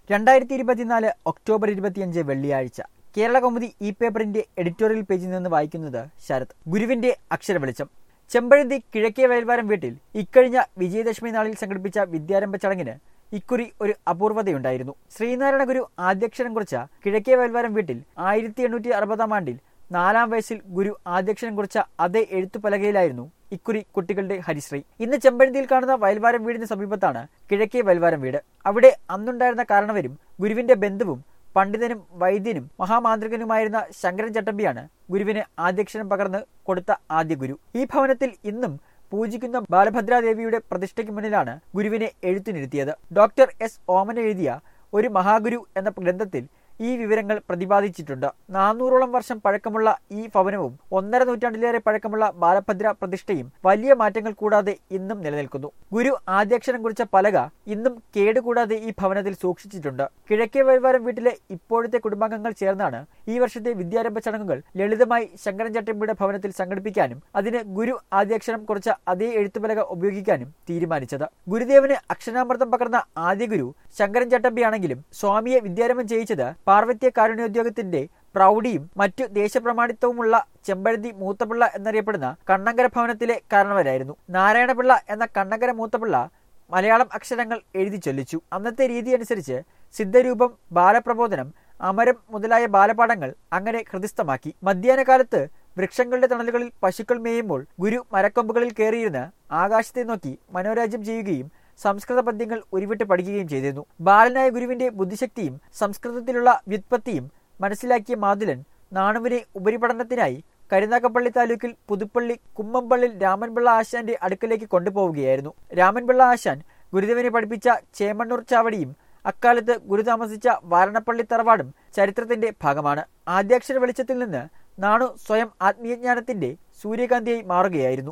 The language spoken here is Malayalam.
രണ്ടായിരത്തി ഇരുപത്തിനാല് ഒക്ടോബർ ഇരുപത്തിയഞ്ച് വെള്ളിയാഴ്ച കേരള കൗമുദി ഇ പേപ്പറിന്റെ എഡിറ്റോറിയൽ പേജിൽ നിന്ന് വായിക്കുന്നത് ശരത് ഗുരുവിന്റെ അക്ഷര വെളിച്ചം ചെമ്പഴന്തി കിഴക്കേ വയൽവാരം വീട്ടിൽ ഇക്കഴിഞ്ഞ വിജയദശമി നാളിൽ സംഘടിപ്പിച്ച വിദ്യാരംഭ ചടങ്ങിന് ഇക്കുറി ഒരു അപൂർവതയുണ്ടായിരുന്നു ശ്രീനാരായണ ഗുരു ആദ്യക്ഷരം കുറിച്ച കിഴക്കേ വയൽവാരം വീട്ടിൽ ആയിരത്തി എണ്ണൂറ്റി അറുപതാം ആണ്ടിൽ നാലാം വയസ്സിൽ ഗുരു ആദ്യക്ഷരം കുറിച്ച അതേ എഴുത്തുപലകയിലായിരുന്നു ഇക്കുറി കുട്ടികളുടെ ഹരിശ്രീ ഇന്ന് ചെമ്പഴന്തിയിൽ കാണുന്ന വയൽവാരം വീടിന് സമീപത്താണ് കിഴക്കേ വയൽവാരം വീട് അവിടെ അന്നുണ്ടായിരുന്ന കാരണവരും ഗുരുവിന്റെ ബന്ധുവും പണ്ഡിതനും വൈദ്യനും മഹാമാന്ത്രികനുമായിരുന്ന ശങ്കരൻ ചട്ടമ്പിയാണ് ഗുരുവിന് ആദ്യക്ഷരം പകർന്ന് കൊടുത്ത ആദ്യ ഗുരു ഈ ഭവനത്തിൽ ഇന്നും പൂജിക്കുന്ന ബാലഭദ്രാദേവിയുടെ പ്രതിഷ്ഠയ്ക്ക് മുന്നിലാണ് ഗുരുവിനെ എഴുത്തിനിരുത്തിയത് ഡോക്ടർ എസ് ഓമൻ എഴുതിയ ഒരു മഹാഗുരു എന്ന ഗ്രന്ഥത്തിൽ ഈ വിവരങ്ങൾ പ്രതിപാദിച്ചിട്ടുണ്ട് നാനൂറോളം വർഷം പഴക്കമുള്ള ഈ ഭവനവും ഒന്നര നൂറ്റാണ്ടിലേറെ പഴക്കമുള്ള ബാലഭദ്ര പ്രതിഷ്ഠയും വലിയ മാറ്റങ്ങൾ കൂടാതെ ഇന്നും നിലനിൽക്കുന്നു ഗുരു ആദ്യാക്ഷരം കുറിച്ച പലക ഇന്നും കേടുകൂടാതെ ഈ ഭവനത്തിൽ സൂക്ഷിച്ചിട്ടുണ്ട് കിഴക്കേ വഴിവാരം വീട്ടിലെ ഇപ്പോഴത്തെ കുടുംബാംഗങ്ങൾ ചേർന്നാണ് ഈ വർഷത്തെ വിദ്യാരംഭ ചടങ്ങുകൾ ലളിതമായി ശങ്കരൻ ചട്ടമ്പിയുടെ ഭവനത്തിൽ സംഘടിപ്പിക്കാനും അതിന് ഗുരു ആദ്യാക്ഷരം കുറിച്ച അതേ എഴുത്തുപലക ഉപയോഗിക്കാനും തീരുമാനിച്ചത് ഗുരുദേവന് അക്ഷരാമൃതം പകർന്ന ആദ്യ ഗുരു ശങ്കരൻ ചട്ടമ്പിയാണെങ്കിലും സ്വാമിയെ വിദ്യാരംഭം ചെയ്യിച്ചത് പാർവത്യ കാരുണ്യോദ്യോഗത്തിന്റെ പ്രൗഢിയും മറ്റു ദേശപ്രമാണിത്വവുമുള്ള ചെമ്പഴന്തി മൂത്തപിള്ള എന്നറിയപ്പെടുന്ന കണ്ണങ്കര ഭവനത്തിലെ കാരണവരായിരുന്നു നാരായണപിള്ള എന്ന കണ്ണങ്കര മൂത്തപിള്ള മലയാളം അക്ഷരങ്ങൾ എഴുതി ചൊല്ലിച്ചു അന്നത്തെ രീതി അനുസരിച്ച് സിദ്ധരൂപം ബാലപ്രബോധനം അമരം മുതലായ ബാലപാഠങ്ങൾ അങ്ങനെ ഹൃദിസ്ഥമാക്കി മധ്യാഹ്നകാലത്ത് വൃക്ഷങ്ങളുടെ തണലുകളിൽ പശുക്കൾ മേയുമ്പോൾ ഗുരു മരക്കൊമ്പുകളിൽ കയറിയിരുന്ന് ആകാശത്തെ നോക്കി മനോരാജ്യം ചെയ്യുകയും സംസ്കൃത പദ്യങ്ങൾ ഉരുവിട്ട് പഠിക്കുകയും ചെയ്തിരുന്നു ബാലനായ ഗുരുവിന്റെ ബുദ്ധിശക്തിയും സംസ്കൃതത്തിലുള്ള വ്യുത്പത്തിയും മനസ്സിലാക്കിയ മാതുലൻ നാണുവിനെ ഉപരിപഠനത്തിനായി കരുനാഗപ്പള്ളി താലൂക്കിൽ പുതുപ്പള്ളി കുമ്മമ്പള്ളിൽ രാമൻപിള്ള ആശാന്റെ അടുക്കലേക്ക് കൊണ്ടുപോവുകയായിരുന്നു രാമൻപിള്ള ആശാൻ ഗുരുദേവനെ പഠിപ്പിച്ച ചേമണ്ണൂർ ചാവടിയും അക്കാലത്ത് ഗുരു താമസിച്ച വാരണപ്പള്ളി തറവാടും ചരിത്രത്തിന്റെ ഭാഗമാണ് ആദ്യാക്ഷര വെളിച്ചത്തിൽ നിന്ന് നാണു സ്വയം ആത്മീയജ്ഞാനത്തിന്റെ സൂര്യകാന്തിയായി മാറുകയായിരുന്നു